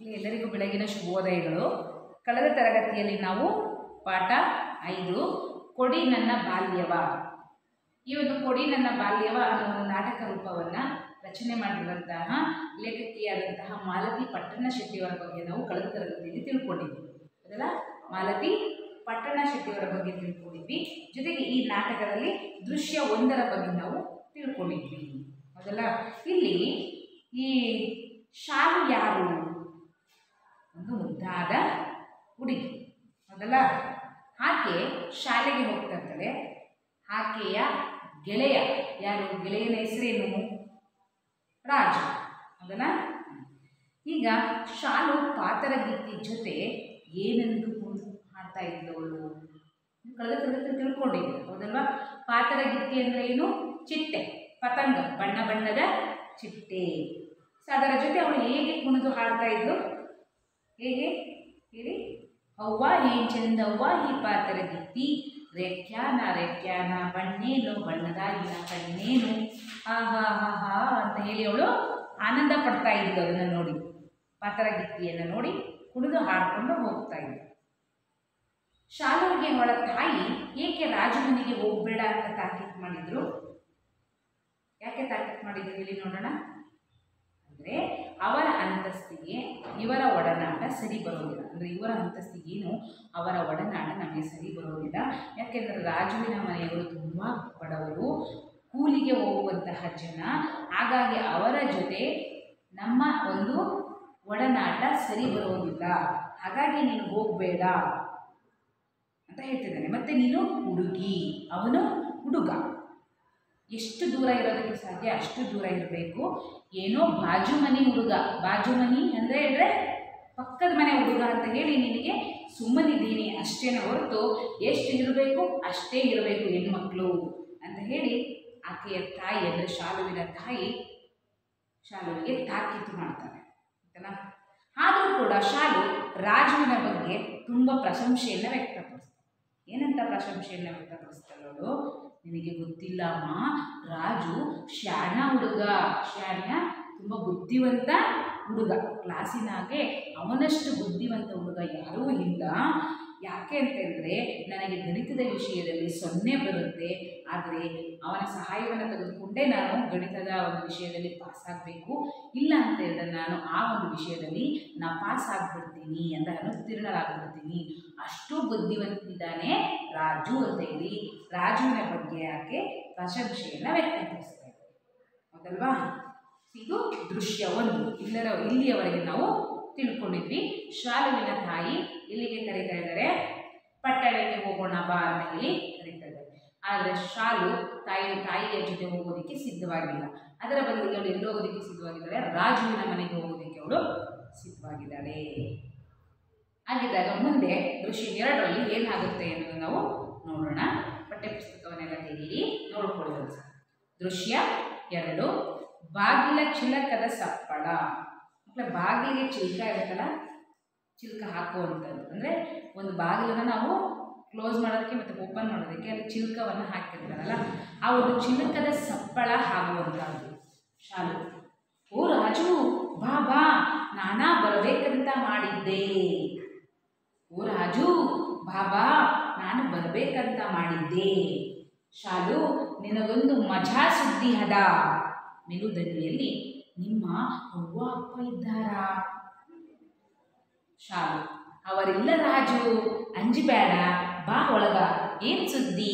ಇಲ್ಲಿ ಎಲ್ಲರಿಗೂ ಬೆಳಗಿನ ಶುಭೋದಯಗಳು ಕಳೆದ ತರಗತಿಯಲ್ಲಿ ನಾವು ಪಾಠ ಐದು ಕೊಡಿ ನನ್ನ ಬಾಲ್ಯವ ಈ ಒಂದು ಕೊಡಿ ನನ್ನ ಬಾಲ್ಯವ ಅನ್ನೋ ಒಂದು ನಾಟಕ ರೂಪವನ್ನು ರಚನೆ ಮಾಡಿರುವಂತಹ ಲೇಖಕಿಯಾದಂತಹ ಮಾಲತಿ ಪಟ್ಟಣ ಶೆಟ್ಟಿಯವರ ಬಗ್ಗೆ ನಾವು ಕಳೆದ ತರಗತಿಯಲ್ಲಿ ತಿಳ್ಕೊಂಡಿದ್ವಿ ಅದಲ್ಲ ಮಾಲತಿ ಪಟ್ಟಣ ಶೆಟ್ಟಿಯವರ ಬಗ್ಗೆ ತಿಳ್ಕೊಂಡಿದ್ವಿ ಜೊತೆಗೆ ಈ ನಾಟಕದಲ್ಲಿ ದೃಶ್ಯ ಒಂದರ ಬಗ್ಗೆ ನಾವು ತಿಳ್ಕೊಂಡಿದ್ವಿ ಹೌದಲ್ಲ ಇಲ್ಲಿ ಈ ಶಾಲು ಯಾರು ಒಂದು ಮುದ್ದಾದ ಹುಡುಗಿ ಹೌದಲ್ಲ ಆಕೆ ಶಾಲೆಗೆ ಹೋಗ್ತಾ ಇರ್ತಾಳೆ ಆಕೆಯ ಗೆಳೆಯ ಯಾರು ಗೆಳೆಯನ ಹೆಸರೇನು ರಾಜು ಹೌದಲ್ಲ ಈಗ ಶಾಲು ಪಾತರಗಿತ್ತಿ ಜೊತೆ ಏನೆಂದು ಹಾಡ್ತಾ ಇದ್ದವಳು ನೀವು ಕಳೆದ ತರಗತಿ ತಿಳ್ಕೊಂಡಿದ್ದೀರಿ ಹೌದಲ್ವಾ ಪಾತರಗಿತ್ತಿ ಅಂದರೆ ಏನು ಚಿಟ್ಟೆ ಪತಂಗ ಬಣ್ಣ ಬಣ್ಣದ ಚಿಟ್ಟೆ ಸೊ ಅದರ ಜೊತೆ ಅವಳು ಹೇಗೆ ಕುಣಿದು ಹಾಡ್ತಾ ಇದ್ಲು ಹೇಗೆ ಹೇಳಿ ಅವ್ವ ಏನ್ ಚಂದವ್ವ ಈ ಪಾತರಗಿತ್ತಿ ರೆಕ್ಯಾನ ರೆಕ್ಯಾನ ಬಣ್ಣೇನು ಬಣ್ಣದಾಗಿನ ಕಣ್ಣೇನು ಹಾ ಹಾ ಹಾ ಹಾ ಅಂತ ಹೇಳಿ ಅವಳು ಆನಂದ ಪಡ್ತಾ ಇದ್ಲು ಅದನ್ನು ನೋಡಿ ಪಾತರಗಿತ್ತಿಯನ್ನು ನೋಡಿ ಕುಣಿದು ಹಾಡ್ಕೊಂಡು ಹೋಗ್ತಾ ಇದ್ಲು ಶಾಲುವಿಗೆ ಅವಳ ತಾಯಿ ಏಕೆ ರಾಜಮನೆಗೆ ಹೋಗಬೇಡ ಅಂತ ತಾಕೀತು ಮಾಡಿದ್ರು ಯಾಕೆ ತಾಕೀತು ಮಾಡಿದ್ರು ಹೇಳಿ ನೋಡೋಣ ಅಂದರೆ ಅವರ ಅಂತಸ್ತಿಗೆ ಇವರ ಒಡನಾಟ ಸರಿ ಬರೋದಿಲ್ಲ ಅಂದರೆ ಇವರ ಅಂತಸ್ತಿಗೇನು ಅವರ ಒಡನಾಟ ನಮಗೆ ಸರಿ ಬರೋದಿಲ್ಲ ಯಾಕೆಂದರೆ ರಾಜುವಿನ ಮನೆಯವರು ತುಂಬ ಬಡವರು ಕೂಲಿಗೆ ಹೋಗುವಂತಹ ಜನ ಹಾಗಾಗಿ ಅವರ ಜೊತೆ ನಮ್ಮ ಒಂದು ಒಡನಾಟ ಸರಿ ಬರೋದಿಲ್ಲ ಹಾಗಾಗಿ ನೀನು ಹೋಗಬೇಡ ಅಂತ ಹೇಳ್ತಿದ್ದಾನೆ ಮತ್ತು ನೀನು ಹುಡುಗಿ ಅವನು ಹುಡುಗ ಎಷ್ಟು ದೂರ ಇರೋದಕ್ಕೆ ಸಾಧ್ಯ ಅಷ್ಟು ದೂರ ಇರಬೇಕು ಏನೋ ಬಾಜು ಮನೆ ಹುಡುಗ ಬಾಜು ಮನೆ ಅಂದರೆ ಹೇಳಿದ್ರೆ ಪಕ್ಕದ ಮನೆ ಹುಡುಗ ಅಂತ ಹೇಳಿ ನಿನಗೆ ಸುಮ್ಮನಿದ್ದೀನಿ ಅಷ್ಟೇನ ಹೊರತು ಎಷ್ಟು ಇರಬೇಕು ಅಷ್ಟೇ ಇರಬೇಕು ಹೆಣ್ಮಕ್ಳು ಅಂತ ಹೇಳಿ ಆಕೆಯ ತಾಯಿ ಅಂದರೆ ಶಾಲುವಿನ ತಾಯಿ ಶಾಲುವಿಗೆ ತಾಕೀತು ಮಾಡ್ತಾರೆ ಆಯ್ತಲ್ಲ ಆದರೂ ಕೂಡ ಶಾಲು ರಾಜುವಿನ ಬಗ್ಗೆ ತುಂಬ ಪ್ರಶಂಸೆಯನ್ನು ವ್ಯಕ್ತಪಡಿಸ್ತಾರೆ ಏನಂತ ಪ್ರಶಂಸೆಯನ್ನು ವ್ಯಕ್ತಪಡಿಸ್ತಾಳೆ ಅವಳು ನಿನಗೆ ಗೊತ್ತಿಲ್ಲ ಅಮ್ಮ ರಾಜು ಶಾಣ ಹುಡುಗ ಶಾಣ ತುಂಬ ಬುದ್ಧಿವಂತ ಹುಡುಗ ಕ್ಲಾಸಿನಾಗೆ ಅವನಷ್ಟು ಬುದ್ಧಿವಂತ ಹುಡುಗ ಯಾರೂ ಇಲ್ಲ ಯಾಕೆ ಅಂತ ಹೇಳಿದ್ರೆ ನನಗೆ ಗಣಿತದ ವಿಷಯದಲ್ಲಿ ಸೊನ್ನೆ ಬರುತ್ತೆ ಆದರೆ ಅವನ ಸಹಾಯವನ್ನು ತೆಗೆದುಕೊಂಡೇ ನಾನು ಗಣಿತದ ಒಂದು ವಿಷಯದಲ್ಲಿ ಪಾಸ್ ಆಗಬೇಕು ಇಲ್ಲ ಅಂತ ಹೇಳಿದ್ರೆ ನಾನು ಆ ಒಂದು ವಿಷಯದಲ್ಲಿ ನಾ ಪಾಸ್ ಆಗಿಬಿಡ್ತೀನಿ ಅಂದರೆ ಅನುತ್ತೀರ್ಣರಾಗ್ಬಿಡ್ತೀನಿ ಅಷ್ಟು ಬುದ್ಧಿವಂತಿದ್ದಾನೆ ರಾಜು ಅಂತ ಹೇಳಿ ರಾಜುವಿನ ಬಗ್ಗೆ ಆಕೆ ಪ್ರಶಂಸೆಯನ್ನು ವ್ಯಕ್ತಪಡಿಸ್ತಾರೆ ಹೌದಲ್ವಾ ಇದು ದೃಶ್ಯ ಒಂದು ಇಲ್ಲರ ಇಲ್ಲಿಯವರೆಗೆ ನಾವು ತಿಳ್ಕೊಂಡಿದ್ವಿ ಶಾಲುವಿನ ತಾಯಿ ಇಲ್ಲಿಗೆ ಕರೀತಾ ಇದ್ದಾರೆ ಪಟ್ಟಣಕ್ಕೆ ಹೋಗೋಣ ಬಾ ಅಂತ ಹೇಳಿ ಕರೀತಾ ಇದ್ದಾರೆ ಆದರೆ ಶಾಲು ತಾಯಿ ತಾಯಿಯ ಜೊತೆ ಹೋಗೋದಕ್ಕೆ ಸಿದ್ಧವಾಗಿಲ್ಲ ಅದರ ಬದಲಿಗೆ ಅವಳು ಎಲ್ಲಿ ಹೋಗೋದಕ್ಕೆ ಸಿದ್ಧವಾಗಿದ್ದಾಳೆ ರಾಜುವಿನ ಮನೆಗೆ ಹೋಗೋದಕ್ಕೆ ಅವಳು ಸಿದ್ಧವಾಗಿದ್ದಾಳೆ ಹಾಗಿದ್ದಾಗ ಮುಂದೆ ದೃಶ್ಯ ಎರಡರಲ್ಲಿ ಏನಾಗುತ್ತೆ ಅನ್ನೋದು ನಾವು ನೋಡೋಣ ಪಠ್ಯಪುಸ್ತಕವನ್ನೆಲ್ಲ ತೆಗೀರಿ ನೋಡ್ಕೊಳ್ಳೋದು ದೃಶ್ಯ ಎರಡು ಬಾಗಿಲ ಚಿಲಕದ ಸಪ್ಪಳ ಅಂದರೆ ಬಾಗಿಲಿಗೆ ಚಿಲ್ಕ ಇರುತ್ತಲ್ಲ ಚಿಲ್ಕ ಹಾಕುವಂಥದ್ದು ಅಂದರೆ ಒಂದು ಬಾಗಿಲನ್ನು ನಾವು ಕ್ಲೋಸ್ ಮಾಡೋದಕ್ಕೆ ಮತ್ತು ಓಪನ್ ಮಾಡೋದಕ್ಕೆ ಅಲ್ಲಿ ಚಿಲ್ಕವನ್ನು ಹಾಕಿರ್ತಾರಲ್ಲ ಆ ಒಂದು ಚಿಲಕದ ಸಪ್ಪಳ ಆಗುವಂಥದ್ದು ಶಾಲು ಓ ರಾಜು ಬಾ ಬಾ ನಾನಾ ಬರಬೇಕಂತ ಮಾಡಿದ್ದೆ ಓ ರಾಜು ಬಾಬಾ ನಾನು ಬರಬೇಕಂತ ಮಾಡಿದ್ದೆ ಶಾಲು ನಿನಗೊಂದು ಮಜಾ ಸುದ್ದಿ ಹದ ಮೆಲುದನಿಯಲ್ಲಿ ನಿಮ್ಮ ಅವ್ವ ಅಪ್ಪ ಇದ್ದಾರಾ ಶಾಲು ಅವರಿಲ್ಲ ರಾಜು ಅಂಜಬೇಡ ಬಾ ಒಳಗ ಏನು ಸುದ್ದಿ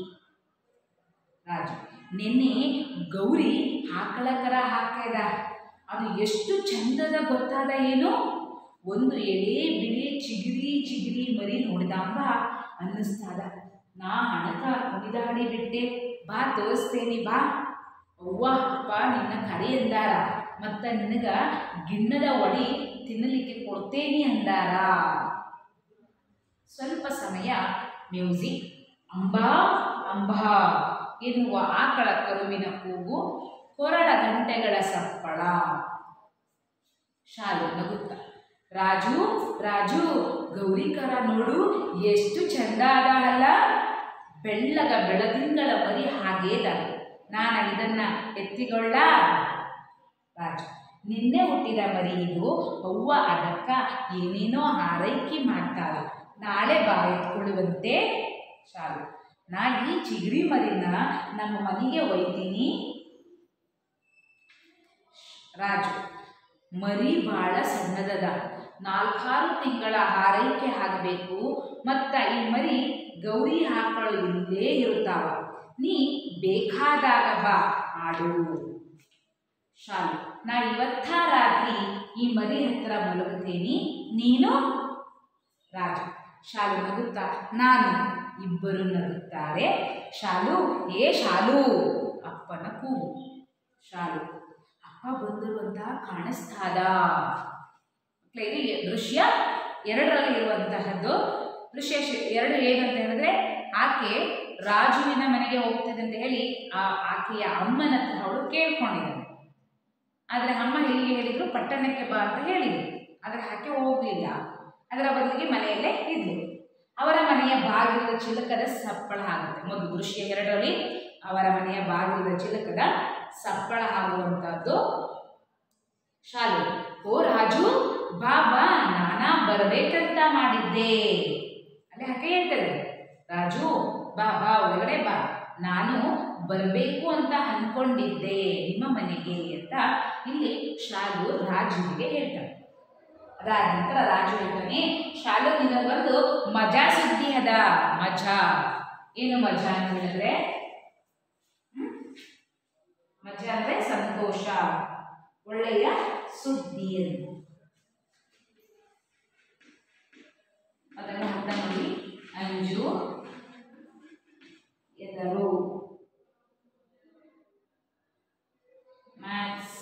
ರಾಜು ನಿನ್ನೆ ಗೌರಿ ಆಕಳ ಕರ ಹಾಕ್ಯದ ಅದು ಎಷ್ಟು ಚಂದದ ಗೊತ್ತಾದ ಏನು ಒಂದು ಎಳೆ ಬಿಳಿ ಚಿಗಿರಿ ಚಿಗಿರಿ ಮರಿ ನೋಡಿದಂಗ ಅನ್ನಿಸ್ತಾದ ನಾ ಹಣಕ ಕುಣಿದಾಡಿ ಬಿಟ್ಟೆ ಬಾ ತೋರಿಸ್ತೇನೆ ಬಾ ಅವ್ವ ಅಪ್ಪ ನಿನ್ನ ಕರೆ ಎಂದಾರ ಮತ್ತು ನಿನಗ ಗಿಣ್ಣದ ಒಡಿ ತಿನ್ನಲಿಕ್ಕೆ ಕೊಡ್ತೇನೆ ಅಂದಾರ ಸ್ವಲ್ಪ ಸಮಯ ಮ್ಯೂಸಿಕ್ ಅಂಬಾ ಅಂಬಾ ಎನ್ನುವ ಆಕಳ ಕರುವಿನ ಕೂಗು ಕೊರಳ ಗಂಟೆಗಳ ಸಪ್ಪಳ ಶಾಲು ನಗುತ್ತ ರಾಜು ರಾಜು ಗೌರಿಕರ ನೋಡು ಎಷ್ಟು ಚಂದ ಅದ ಅಲ್ಲ ಬೆಳ್ಳಗ ಬೆಳದಿಂಗಳ ಮರಿ ಹಾಗೇದ ನಾನು ಇದನ್ನ ಎತ್ತಿಕೊಳ್ಳ ರಾಜು ನಿನ್ನೆ ಹುಟ್ಟಿದ ಮರಿ ಇದು ಅವ್ವ ಅದಕ್ಕ ಏನೇನೋ ಹಾರೈಕೆ ಮಾಡ್ತಾಳ ನಾಳೆ ಬಾ ಎತ್ಕೊಳ್ಳುವಂತೆ ಶಾಲು ನಾ ಈ ಚಿಗರಿ ಮರಿನ ನಮ್ಮ ಮನೆಗೆ ಒಯ್ತೀನಿ ರಾಜು ಮರಿ ಭಾಳ ಸಣ್ಣದದ ನಾಲ್ಕಾರು ತಿಂಗಳ ಹಾರೈಕೆ ಆಗಬೇಕು ಮತ್ತು ಈ ಮರಿ ಗೌರಿ ಆಕಳು ಇಲ್ಲೇ ಇರುತ್ತಾವ ನೀ ಬೇಕಾದಾಗ ಬಾ ಆಡು ಶಾಲು ನಾ ಇವತ್ತ ರಾತ್ರಿ ಈ ಮರಿ ಹತ್ರ ಮಲಗುತ್ತೇನೆ ನೀನು ರಾಜು ಶಾಲು ನಗುತ್ತಾ ನಾನು ಇಬ್ಬರು ನಗುತ್ತಾರೆ ಶಾಲು ಏ ಶಾಲು ಅಪ್ಪನ ಕೂಗು ಶಾಲು ಅಪ್ಪ ಬಂದರು ಅಂತ ಕಾಣಿಸ್ತಾದ ಮಕ್ಕಳಿಗೆ ಈ ದೃಶ್ಯ ಎರಡರಲ್ಲಿ ಇರುವಂತಹದ್ದು ದೃಶ್ಯ ಶ್- ಎರಡು ಏನಂತ ಹೇಳಿದ್ರೆ ಆಕೆ ರಾಜುವಿನ ಮನೆಗೆ ಹೋಗ್ತಿದೆ ಅಂತ ಹೇಳಿ ಆ ಆಕೆಯ ಅಮ್ಮನ ಹತ್ರ ಅವಳು ಕೇಳ್ಕೊಂಡಿದ್ದಾನೆ ಆದರೆ ಅಮ್ಮ ಎಲ್ಲಿಗೆ ಹೇಳಿದ್ರು ಪಟ್ಟಣಕ್ಕೆ ಬಾ ಅಂತ ಹೇಳಿದ್ರು ಆದರೆ ಆಕೆ ಹೋಗಲಿಲ್ಲ ಅದರ ಬದಲಿಗೆ ಮನೆಯಲ್ಲೇ ಇದ್ಲು ಅವರ ಮನೆಯ ಬಾಗಿಲದ ಚಿಲಕದ ಸಪ್ಪಳ ಆಗುತ್ತೆ ಮೊದಲು ದೃಶ್ಯ ಎರಡರಲ್ಲಿ ಅವರ ಮನೆಯ ಬಾಗಿಲದ ಚಿಲಕದ ಸಪ್ಪಳ ಆಗುವಂತಹದ್ದು ಶಾಲೆ ಓ ರಾಜು ಬಾ ಬಾ ನಾನಾ ಬರಬೇಕಂತ ಮಾಡಿದ್ದೆ ಅಲ್ಲಿ ಆಕೆ ಹೇಳ್ತದೆ ರಾಜು ಬಾ ಬಾ ಒಳಗಡೆ ಬಾ ನಾನು ಬರಬೇಕು ಅಂತ ಅನ್ಕೊಂಡಿದ್ದೆ ನಿಮ್ಮ ಮನೆಗೆ ಅಂತ ಇಲ್ಲಿ ಶಾಲು ರಾಜುವಿಗೆ ಹೇಳ್ತಾನೆ ಅದಾದ ನಂತರ ರಾಜು ಹೇಳ್ತಾನೆ ಶಾಲು ನಿನಗೊಂದು ಮಜಾ ಸುದ್ದಿ ಅದ ಮಜಾ ಏನು ಮಜಾ ಅಂತ ಹೇಳಿದ್ರೆ ಹ್ಮ್? ಮಜಾ ಅಂದ್ರೆ ಸಂತೋಷ ಒಳ್ಳೆಯ ಸುದ್ದಿ ಅಂತ ಅದನ್ನು ಅರ್ಥ ಮಾಡಿ ಅಂಜು ಎದರು ಮ್ಯಾಥ್ಸ್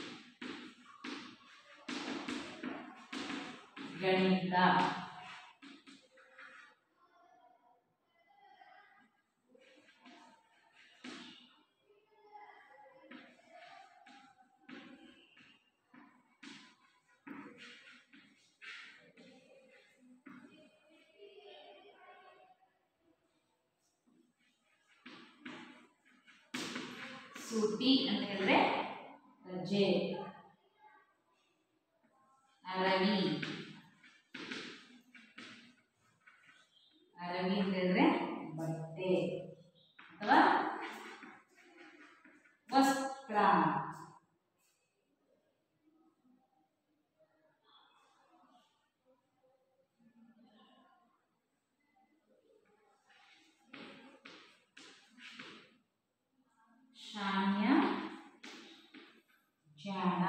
ಗಣಿತ ಸೂಟಿ ಅಂತ ಹೇಳಿದ್ರೆ ರಜೆ ಅರವಿ ಅರವಿ ಅಂತ ಹೇಳಿದ್ರೆ ಬಟ್ಟೆ ಅಥವಾ ವಸ್ತ್ರ ಶಾನ್ಯ ಜಾಣ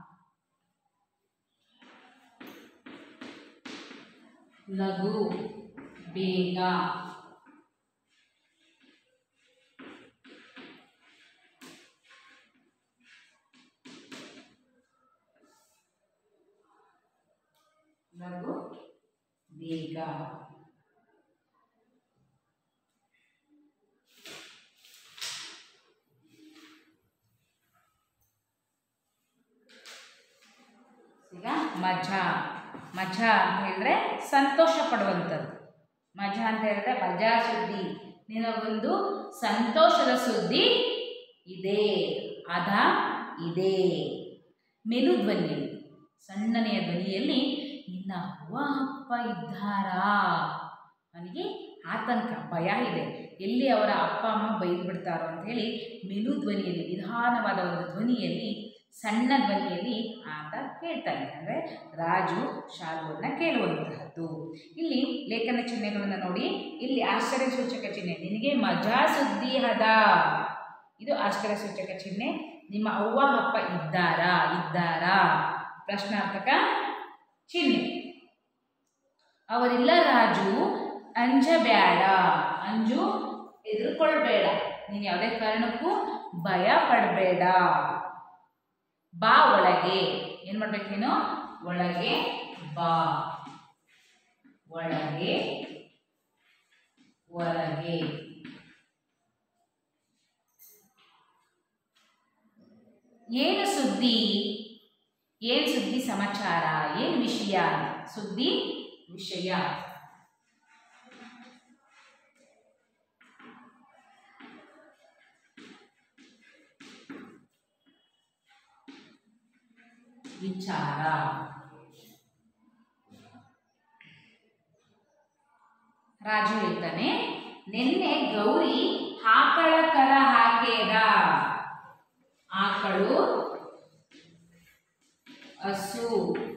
ಲಘು ಬೇಗ ಲಘು ಬೇಗ ಈಗ ಮಜಾ ಮಜಾ ಅಂತ ಹೇಳಿದ್ರೆ ಸಂತೋಷ ಪಡುವಂಥದ್ದು ಮಜಾ ಅಂತ ಹೇಳಿದ್ರೆ ಮಜಾ ಸುದ್ದಿ ನಿನಗೊಂದು ಸಂತೋಷದ ಸುದ್ದಿ ಇದೆ ಅದ ಇದೆ ಮೆಲು ಧ್ವನಿಯಲ್ಲಿ ಸಣ್ಣನೆಯ ಧ್ವನಿಯಲ್ಲಿ ನಿನ್ನ ಅವ್ವ ಅಪ್ಪ ಇದ್ದಾರಾ ಅವನಿಗೆ ಆತಂಕ ಭಯ ಇದೆ ಎಲ್ಲಿ ಅವರ ಅಪ್ಪ ಅಮ್ಮ ಬೈದು ಬಿಡ್ತಾರೋ ಅಂತ ಹೇಳಿ ಮೆಲು ಧ್ವನಿಯಲ್ಲಿ ನಿಧಾನವಾದ ಒಂದು ಧ್ವನಿಯಲ್ಲಿ ಸಣ್ಣ ಧ್ವನಿಯಲ್ಲಿ ಆತ ಕೇಳ್ತಾನೆ ಅಂದರೆ ರಾಜು ಶಾಲುವನ್ನು ಕೇಳುವಂತಹದ್ದು ಇಲ್ಲಿ ಲೇಖನ ಚಿಹ್ನೆಗಳನ್ನು ನೋಡಿ ಇಲ್ಲಿ ಆಶ್ಚರ್ಯ ಸೂಚಕ ಚಿಹ್ನೆ ನಿನಗೆ ಮಜಾ ಸುದ್ದಿ ಹದ ಇದು ಆಶ್ಚರ್ಯ ಸೂಚಕ ಚಿಹ್ನೆ ನಿಮ್ಮ ಅವ್ವ ಅಪ್ಪ ಇದ್ದಾರಾ ಇದ್ದಾರಾ ಪ್ರಶ್ನಾರ್ಥಕ ಚಿಹ್ನೆ ಅವರಿಲ್ಲ ರಾಜು ಅಂಜಬೇಡ ಅಂಜು ಹೆದರ್ಕೊಳ್ಬೇಡ ನೀನು ಯಾವುದೇ ಕಾರಣಕ್ಕೂ ಭಯ ಪಡಬೇಡ ಬಾ ಒಳಗೆ ಏನು ಮಾಡ್ಬೇಕು ನೀನು ಒಳಗೆ ಬಾ ಒಳಗೆ ಹೊರಗೆ ಏನು ಸುದ್ದಿ ಏನು ಸುದ್ದಿ ಸಮಾಚಾರ ಏನು ವಿಷಯ ಸುದ್ದಿ ವಿಷಯ ವಿಚಾರ ರಾಜು ಹೇಳ್ತಾನೆ ನಿನ್ನೆ ಗೌರಿ ಆಕಳ ಕರ ಹಾಕೇದ ಆಕಳು ಹಸು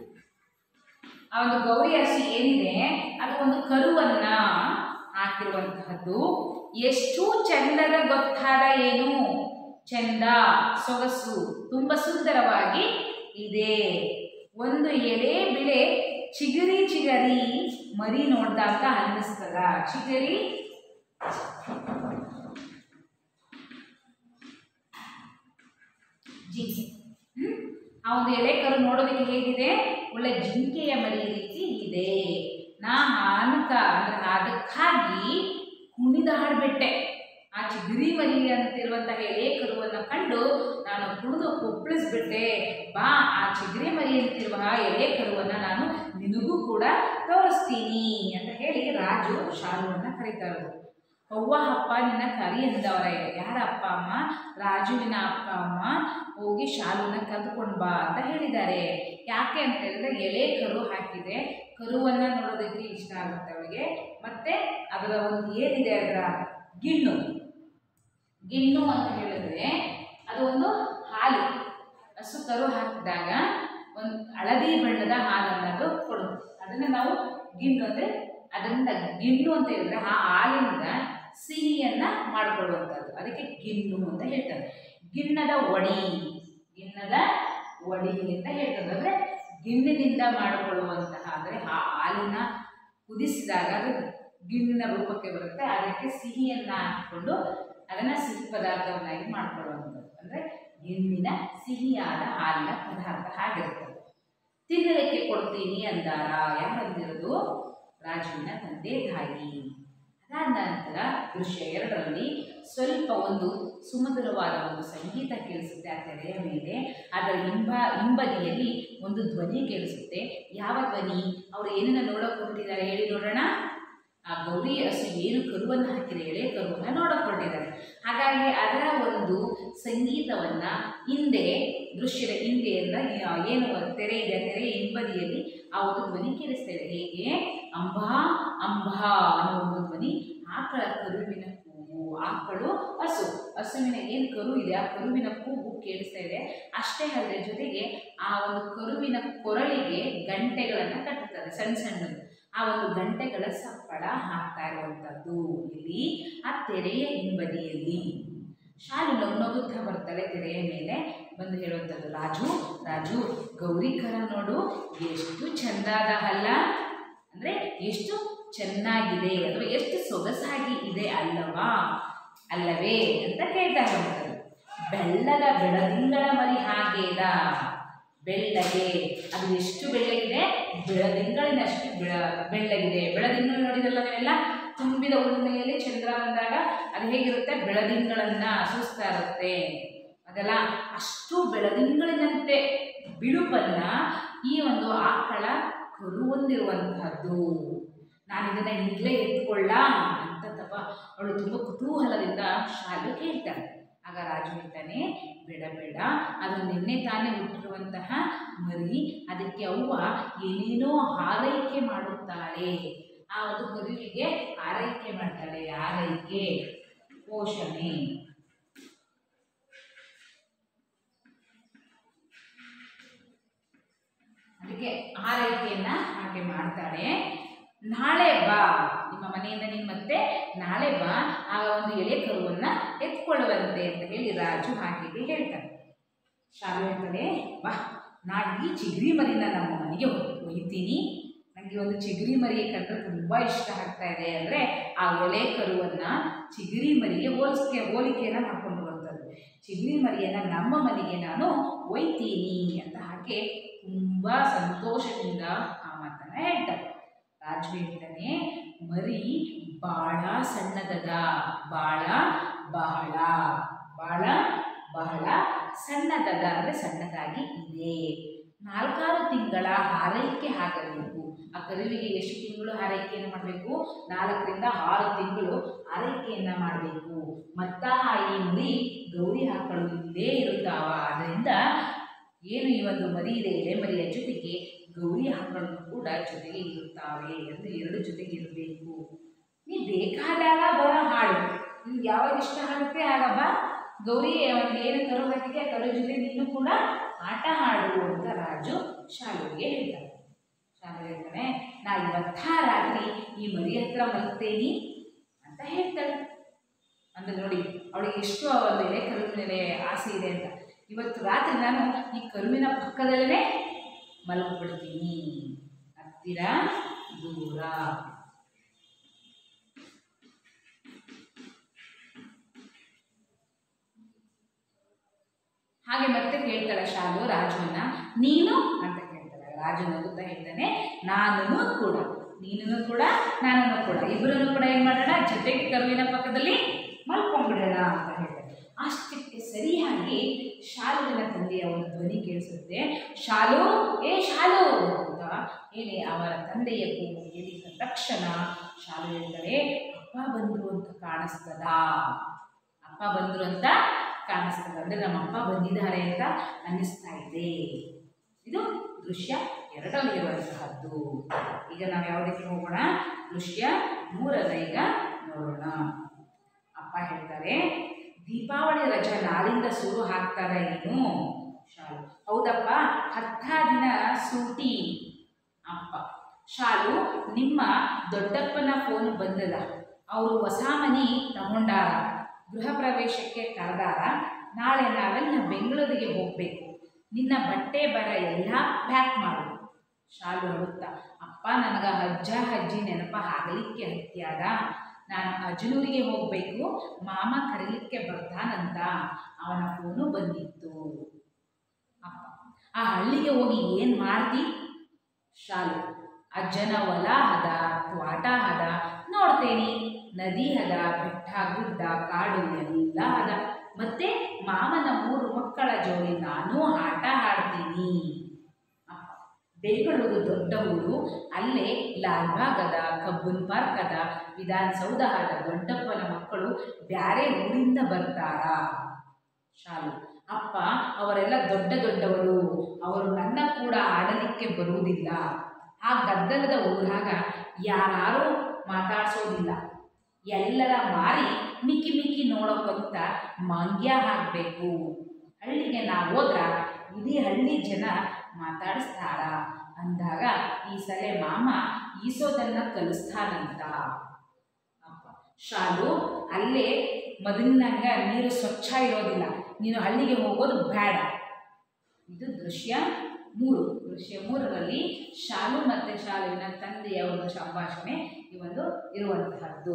ಆ ಒಂದು ಗೌರಿ ಹಸು ಏನಿದೆ ಅದು ಒಂದು ಕರುವನ್ನ ಹಾಕಿರುವಂತಹದ್ದು ಎಷ್ಟು ಚಂದದ ಗೊತ್ತಾದ ಏನು ಚಂದ ಸೊಗಸು ತುಂಬ ಸುಂದರವಾಗಿ ಇದೆ ಒಂದು ಎಳೆ ಬಿಳೆ ಚಿಗರಿ ಚಿಗರಿ ಮರಿ ನೋಡ್ದಾಗ ಅನ್ನಿಸ್ತದ ಚಿಗರಿ ಜಿಂಕೆ ಹ್ಮ್? ಆ ಒಂದು ಎಳೆ ಕರು ನೋಡೋದಕ್ಕೆ ಹೇಗಿದೆ ಒಳ್ಳೆ ಜಿಂಕೆಯ ಮರಿ ರೀತಿ ಇದೆ ನಾ ಆನಕ ಅಂದ್ರೆ ಅದಕ್ಕಾಗಿ ಕುಣಿದಾಡ್ಬಿಟ್ಟೆ ಆ ಚಿಗುರಿ ಮರಿ ಅಂತಿರುವಂತಹ ಎಳೆ ಕರುವನ್ನ ಕಂಡು ನಾನು ಕುಣಿದು ಕುಪ್ಪಳಿಸ್ಬಿಟ್ಟೆ ಬಾ ಆ ಚಿಗುರಿ ಮರಿ ಅಂತಿರುವ ಎಳೆ ಕರುವನ್ನ ನಾನು ನಿನಗೂ ಕೂಡ ತೋರಿಸ್ತೀನಿ ಅಂತ ಹೇಳಿ ರಾಜು ಶಾಲುವನ್ನ ಕರೀತಾ ಇರೋದು ಅವ್ವ ಅಪ್ಪ ನಿನ್ನ ಕರಿ ಅಂದವರ ಯಾರ ಅಪ್ಪ ಅಮ್ಮ ರಾಜುವಿನ ಅಪ್ಪ ಅಮ್ಮ ಹೋಗಿ ಶಾಲುನ ಕರೆದುಕೊಂಡು ಬಾ ಅಂತ ಹೇಳಿದ್ದಾರೆ ಯಾಕೆ ಅಂತ ಹೇಳಿದ್ರೆ ಎಲೆ ಕರು ಹಾಕಿದೆ ಕರುವನ್ನ ನೋಡೋದಕ್ಕೆ ಇಷ್ಟ ಆಗುತ್ತೆ ಅವಳಿಗೆ ಮತ್ತೆ ಅದರ ಒಂದು ಏನಿದೆ ಅದರ ಗಿಣ್ಣು ಗಿಣ್ಣು ಅಂತ ಹೇಳಿದ್ರೆ ಅದು ಒಂದು ಹಾಲು ಹಸು ಕರು ಹಾಕಿದಾಗ ಒಂದು ಹಳದಿ ಬಣ್ಣದ ಹಾಲನ್ನು ಅದು ಕೊಡುತ್ತೆ ಅದನ್ನು ನಾವು ಗಿಣ್ಣು ಅಂದರೆ ಅದರಿಂದ ಗಿಣ್ಣು ಅಂತ ಹೇಳಿದ್ರೆ ಆ ಹಾಲಿನಿಂದ ಸಿಹಿಯನ್ನ ಮಾಡಿಕೊಳ್ಳುವಂಥದ್ದು ಅದಕ್ಕೆ ಗಿಣ್ಣು ಅಂತ ಹೇಳ್ತಾರೆ ಗಿಣ್ಣದ ಒಡಿ ಗಿಣ್ಣದ ಒಡಿ ಅಂತ ಹೇಳ್ತಾರೆ ಅಂದರೆ ಗಿಣ್ಣಿನಿಂದ ಮಾಡಿಕೊಳ್ಳುವಂತಹ ಅಂದರೆ ಆ ಹಾಲಿನ ಕುದಿಸಿದಾಗ ಅದು ಗಿಣ್ಣಿನ ರೂಪಕ್ಕೆ ಬರುತ್ತೆ ಅದಕ್ಕೆ ಸಿಹಿಯನ್ನ ಹಾಕಿಕೊಂಡು ಅದನ್ನು ಸಿಹಿ ಪದಾರ್ಥವನ್ನಾಗಿ ಮಾಡಿಕೊಳ್ಳುವಂಥದ್ದು ಅಂದರೆ ಗಿಣ್ಣಿನ ಸಿಹಿಯಾದ ಹಾಲಿನ ಪದಾರ್ಥ ಆಗಿರ್ತದೆ ತಿನ್ನಲಿಕ್ಕೆ ಕೊಡ್ತೀನಿ ಅಂದಾರ ಯಾರು ಅಂದಿರೋದು ರಾಜುವಿನ ತಂದೆ ತಾಯಿ ಅದಾದ ನಂತರ ದೃಶ್ಯ ಎರಡರಲ್ಲಿ ಸ್ವಲ್ಪ ಒಂದು ಸುಮಧುರವಾದ ಒಂದು ಸಂಗೀತ ಕೇಳಿಸುತ್ತೆ ಆ ತೆರೆಯ ಮೇಲೆ ಅದರ ಹಿಂಬ ಹಿಂಬದಿಯಲ್ಲಿ ಒಂದು ಧ್ವನಿ ಕೇಳಿಸುತ್ತೆ ಯಾವ ಧ್ವನಿ ಅವರು ಏನನ್ನ ನೋಡೋಕೆ ಹೊರಟಿದ್ದಾರೆ ಹೇಳಿ ನೋಡೋಣ ಆ ಗೌರಿ ಹಸು ಏನು ಕರುವನ್ನು ಹಾಕಿದೆ ಎಳೆ ಕರುವನ್ನು ನೋಡೋಕೆ ಹೊರಟಿದ್ದಾರೆ ಹಾಗಾಗಿ ಅದರ ಒಂದು ಸಂಗೀತವನ್ನ ಹಿಂದೆ ದೃಶ್ಯದ ಹಿಂದೆಯಿಂದ ಏನು ತೆರೆ ಇದೆ ಆ ತೆರೆಯ ಹಿಂಬದಿಯಲ್ಲಿ ಆ ಒಂದು ಧ್ವನಿ ಕೇಳಿಸ್ತಾ ಇದೆ ಹೇಗೆ ಅಂಬಾ ಅಂಬಾ ಅನ್ನೋ ಒಂದು ಧ್ವನಿ ಆಕಳ ಕರುವಿನ ಕೂಗು ಆಕಳು ಹಸು ಹಸುವಿನ ಏನು ಕರು ಇದೆ ಆ ಕರುವಿನ ಕೂಗು ಕೇಳಿಸ್ತಾ ಇದೆ ಅಷ್ಟೇ ಅಲ್ಲದೆ ಜೊತೆಗೆ ಆ ಒಂದು ಕರುವಿನ ಕೊರಳಿಗೆ ಗಂಟೆಗಳನ್ನು ಕಟ್ಟುತ್ತದೆ ಸಣ್ಣ ಸಣ್ಣದು ಆ ಒಂದು ಗಂಟೆಗಳ ಸಪ್ಪಳ ಹಾಕ್ತಾ ಇರುವಂಥದ್ದು ಇಲ್ಲಿ ಆ ತೆರೆಯ ಹಿಂಬದಿಯಲ್ಲಿ ಶಾಲು ನಗು ನಗುತ್ತಾ ಬರ್ತಾಳೆ ತೆರೆಯ ಮೇಲೆ ಬಂದು ಹೇಳುವಂಥದ್ದು ರಾಜು ರಾಜು ಗೌರಿ ಕರ ನೋಡು ಎಷ್ಟು ಚಂದಾದ ಅಲ್ಲ ಅಂದರೆ ಎಷ್ಟು ಚೆನ್ನಾಗಿದೆ ಅಥವಾ ಎಷ್ಟು ಸೊಗಸಾಗಿ ಇದೆ ಅಲ್ಲವಾ ಅಲ್ಲವೇ ಅಂತ ಕೇಳ್ತಾ ಇರುವಂಥದ್ದು ಬೆಳ್ಳದ ಬೆಳದಿಂಗಳ ಮರಿ ಹಾಗೇದ ಬೆಳ್ಳಗೆ ಅದು ಎಷ್ಟು ಬೆಳ್ಳಗಿದೆ ಬೆಳದಿಂಗಳಿನಷ್ಟು ಬೆಳ ಬೆಳ್ಳಗಿದೆ ಬೆಳದಿಂಗಳು ನೋಡಿದಲ್ಲ ನೀವೆಲ್ಲ ತುಂಬಿದ ಉಣ್ಮೆಯಲ್ಲಿ ಚಂದ್ರ ಬಂದಾಗ ಅದು ಹೇಗಿರುತ್ತೆ ಬೆಳದಿಂಗಳನ್ನ ಸೂಸ್ತಾ ಇರುತ್ತೆ ಅದೆಲ್ಲ ಅಷ್ಟು ಬೆಳದಿಂಗಳಿನಂತೆ ಬಿಳುಪನ್ನ ಈ ಒಂದು ಆಕಳ ಕರು ಹೊಂದಿರುವಂತಹದ್ದು ನಾನು ಇದನ್ನ ಈಗಲೇ ಎತ್ಕೊಳ್ಳ ಅಂತ ತಪ್ಪ ಅವಳು ತುಂಬ ಕುತೂಹಲದಿಂದ ಶಾಲು ಕೇಳ್ತಾಳೆ ಆಗ ರಾಜು ಹೇಳ್ತಾನೆ ಬೇಡ ಬೇಡ ಅದು ನಿನ್ನೆ ತಾನೇ ಹುಟ್ಟಿರುವಂತಹ ಮರಿ ಅದಕ್ಕೆ ಅವ್ವ ಏನೇನೋ ಆರೈಕೆ ಮಾಡುತ್ತಾಳೆ ಆ ಒಂದು ಕರುವಿಗೆ ಆರೈಕೆ ಮಾಡ್ತಾಳೆ ಆರೈಕೆ ಪೋಷಣೆ ಅದಕ್ಕೆ ಆರೈಕೆಯನ್ನ ಹಾಗೆ ಮಾಡ್ತಾಳೆ ನಾಳೆ ಬಾ ನಿಮ್ಮ ಮನೆಯಿಂದ ನೀನು ಮತ್ತೆ ನಾಳೆ ಬಾ ಆಗ ಒಂದು ಎಲೆ ಕರುವನ್ನ ಎತ್ಕೊಳ್ಳುವಂತೆ ಅಂತ ಹೇಳಿ ರಾಜು ಹಾಗೆಗೆ ಹೇಳ್ತಾನೆ ಶಾಲು ಹೇಳ್ತಾನೆ ಬಾ ನಾನು ಈ ಚಿಗರಿ ಮರಿನ ನಮ್ಮ ಮನೆಗೆ ಒಯ್ತೀನಿ ನನಗೆ ಒಂದು ಚಿಗರಿ ಮರಿ ಕಂಡ್ರೆ ತುಂಬ ಇಷ್ಟ ಆಗ್ತಾ ಇದೆ ಅಂದರೆ ಆ ಎಲೆ ಕರುವನ್ನ ಚಿಗರಿ ಮರಿಗೆ ಹೋಲಿಕೆ ಹೋಲಿಕೆಯನ್ನು ಮಾಡ್ಕೊಂಡು ಬರ್ತದೆ ಚಿಗರಿ ಮರಿಯನ್ನು ನಮ್ಮ ಮನೆಗೆ ನಾನು ಒಯ್ತೀನಿ ಅಂತ ಹಾಗೆ ತುಂಬ ಸಂತೋಷದಿಂದ ಆ ಮಾತನ್ನ ಹೇಳ್ತಾರೆ ರಾಜು ಹೇಳ್ತಾನೆ ಮರಿ ಬಾಳ ಸಣ್ಣದದ ಬಾಳ ಬಹಳ ಬಾಳ ಬಹಳ ಸಣ್ಣದದ ಅಂದರೆ ಸಣ್ಣದಾಗಿ ಇದೆ ನಾಲ್ಕಾರು ತಿಂಗಳ ಆರೈಕೆ ಆಗಬೇಕು ಆ ಕರುವಿಗೆ ಎಷ್ಟು ತಿಂಗಳು ಆರೈಕೆಯನ್ನು ಮಾಡಬೇಕು ನಾಲ್ಕರಿಂದ ಆರು ತಿಂಗಳು ಆರೈಕೆಯನ್ನು ಮಾಡಬೇಕು ಮತ್ತ ಈ ಮರಿ ಗೌರಿ ಆಕಳು ಇಲ್ಲೇ ಇರುತ್ತಾವ ಆದ್ದರಿಂದ ಏನು ಈ ಒಂದು ಮರಿ ಇದೆ ಎಲೆಮರಿಯ ಜೊತೆಗೆ ಗೌರಿ ಹಬ್ಬಗಳು ಕೂಡ ಜೊತೆಗೆ ಇರುತ್ತವೆ ಎಂದು ಎರಡು ಜೊತೆಗೆ ಇರಬೇಕು ನೀ ಬೇಕಾದಾಗ ಬರ ಹಾಡು ನಿಮ್ಗೆ ಯಾವಾಗ ಇಷ್ಟ ಆಗುತ್ತೆ ಆಗ ಬಾ ಗೌರಿ ಒಂದು ಏನು ಕರು ಹಾಕಿದೆ ಆ ಕರು ಜೊತೆ ನೀನು ಕೂಡ ಆಟ ಆಡು ಅಂತ ರಾಜು ಶಾಲುಗೆ ಹೇಳ್ತಾನೆ ಶಾಲು ಹೇಳ್ತಾನೆ ನಾ ಇವತ್ತ ರಾತ್ರಿ ಈ ಮರಿ ಹತ್ರ ಮಲ್ತೇನಿ ಅಂತ ಹೇಳ್ತಾಳೆ ಅಂದ್ರೆ ನೋಡಿ ಅವಳಿಗೆ ಎಷ್ಟು ಆ ಒಂದು ಎಲೆ ಕರುವಿನ ಮೇಲೆ ಆಸೆ ಇದೆ ಅಂತ ಇವತ್ತು ರಾತ್ರಿ ನಾನು ಈ ಕರುವಿನ ಪಕ್ಕದಲ್ಲೇ ಮಲಗಿಬಿಡ್ತೀನಿ ಹತ್ತಿರ ದೂರ ಹಾಗೆ ಮತ್ತೆ ಕೇಳ್ತಾಳೆ ಶಾಲು ರಾಜುವನ್ನ ನೀನು ಅಂತ ಕೇಳ್ತಾಳೆ ರಾಜು ನಗುತ್ತಾ ಹೇಳ್ತಾನೆ ನಾನು ಕೂಡ ನೀನು ಕೂಡ ನಾನು ಕೂಡ ಇಬ್ಬರನ್ನು ಕೂಡ ಏನು ಮಾಡೋಣ ಜೊತೆಗೆ ಕರುವಿನ ಪಕ್ಕದಲ್ಲಿ ಮಲ್ಕೊಂಡ್ಬಿಡೋಣ ಅಂತ ಹೇಳ್ತಾರೆ ಅಷ್ಟಕ್ಕೆ ಸರಿಯಾಗಿ ಶಾಲುವಿನ ತಂದೆಯ ಒಂದು ಧ್ವನಿ ಕೇಳಿಸುತ್ತೆ ಶಾಲು ಏ ಶಾಲು ಅಂತ ಹೇಳಿ ಅವರ ತಂದೆಯ ಕೂಗು ಕೇಳಿದ ತಕ್ಷಣ ಶಾಲು ಹೇಳ್ತಾರೆ ಅಪ್ಪ ಬಂದರು ಅಂತ ಕಾಣಿಸ್ತದಾ ಅಪ್ಪ ಬಂದರು ಅಂತ ಕಾಣಿಸ್ತದೆ ಅಂದರೆ ನಮ್ಮ ಅಪ್ಪ ಬಂದಿದ್ದಾರೆ ಅಂತ ಅನ್ನಿಸ್ತಾ ಇದೆ ಇದು ದೃಶ್ಯ ಎರಡರಲ್ಲಿ ಇರುವಂತಹದ್ದು ಈಗ ನಾವು ಯಾವುದಕ್ಕೆ ಹೋಗೋಣ ದೃಶ್ಯ ಮೂರರ ಈಗ ನೋಡೋಣ ಅಪ್ಪ ಹೇಳ್ತಾರೆ ದೀಪಾವಳಿ ರಜಾ ನಾಳಿಂದ ಶುರು ಹಾಕ್ತಾರ ಏನು ಶಾಲು ಹೌದಪ್ಪ ಹತ್ತ ದಿನ ಸೂಟಿ ಅಪ್ಪ ಶಾಲು ನಿಮ್ಮ ದೊಡ್ಡಪ್ಪನ ಫೋನ್ ಬಂದದ ಅವರು ಹೊಸ ಮನಿ ತಗೊಂಡಾರ ಗೃಹ ಪ್ರವೇಶಕ್ಕೆ ಕರೆದಾರ ನಾಳೆ ನಾವೆಲ್ಲ ಬೆಂಗಳೂರಿಗೆ ಹೋಗಬೇಕು ನಿನ್ನ ಬಟ್ಟೆ ಬರ ಎಲ್ಲ ಪ್ಯಾಕ್ ಮಾಡು ಶಾಲು ಅಳುತ್ತಾ ಅಪ್ಪ ನನಗೆ ಅಜ್ಜ ಅಜ್ಜಿ ನೆನಪ ಆಗಲಿಕ್ಕೆ ಹತ್ಯಾದ ನಾನು ಅಜನೂರಿಗೆ ಹೋಗಬೇಕು ಮಾಮ ಕರೀಲಿಕ್ಕೆ ಬರ್ತಾನಂತ ಅವನ ಫೋನು ಬಂದಿತ್ತು ಅಪ್ಪ ಆ ಹಳ್ಳಿಗೆ ಹೋಗಿ ಏನು ಮಾಡ್ತಿ ಶಾಲು ಅಜ್ಜನ ಹೊಲ ಹದ ತ್ವಾಟ ಹದ ನೋಡ್ತೇನೆ ನದಿ ಹದ ಬೆಟ್ಟ ಗುಡ್ಡ ಕಾಡು ಎಲ್ಲ ಹದ ಮತ್ತೆ ಮಾಮನ ಮೂರು ಮಕ್ಕಳ ಜೋಡಿ ನಾನು ಆಟ ಆಡ್ತೀನಿ ಅಪ್ಪ ಬೆಂಗಳೂರು ದೊಡ್ಡ ಊರು ಅಲ್ಲೇ ಲಾಲ್ಬಾಗ್ ಅದ ಕಬ್ಬನ್ ಪಾರ್ಕ್ ಅದ ವಿಧಾನಸೌಧ ಅದ ದೊಡ್ಡಪ್ಪನ ಮಕ್ಕಳು ಬ್ಯಾರೆ ಊರಿಂದ ಬರ್ತಾರ ಶಾಲು ಅಪ್ಪ ಅವರೆಲ್ಲ ದೊಡ್ಡ ದೊಡ್ಡವರು ಅವರು ನನ್ನ ಕೂಡ ಆಡಲಿಕ್ಕೆ ಬರುವುದಿಲ್ಲ ಆ ಗದ್ದಲದ ಊರಾಗ ಯಾರು ಮಾತಾಡ್ಸೋದಿಲ್ಲ ಎಲ್ಲರ ಮಾರಿ ಮಿಕ್ಕಿ ಮಿಕ್ಕಿ ನೋಡೋಕ್ಕಂತ ಮಂಗ್ಯ ಹಾಕಬೇಕು ಹಳ್ಳಿಗೆ ನಾವು ಹೋದ್ರ ಇಡೀ ಹಳ್ಳಿ ಜನ ಮಾತಾಡಿಸ್ತಾರ ಅಂದಾಗ ಈ ಸಲ ಮಾಮ ಈಸೋದನ್ನ ಕಲಿಸ್ತಾನಂತ ಅಪ್ಪ ಶಾಲು ಅಲ್ಲೇ ಮೊದಲಿನಂಗ ನೀರು ಸ್ವಚ್ಛ ಇರೋದಿಲ್ಲ ನೀನು ಹಳ್ಳಿಗೆ ಹೋಗೋದು ಬೇಡ ಇದು ದೃಶ್ಯ ಮೂರು ದೃಶ್ಯ ಮೂರರಲ್ಲಿ ಶಾಲು ಮತ್ತು ಶಾಲುವಿನ ತಂದೆಯ ಒಂದು ಸಂಭಾಷಣೆ ಈ ಒಂದು ಇರುವಂತಹದ್ದು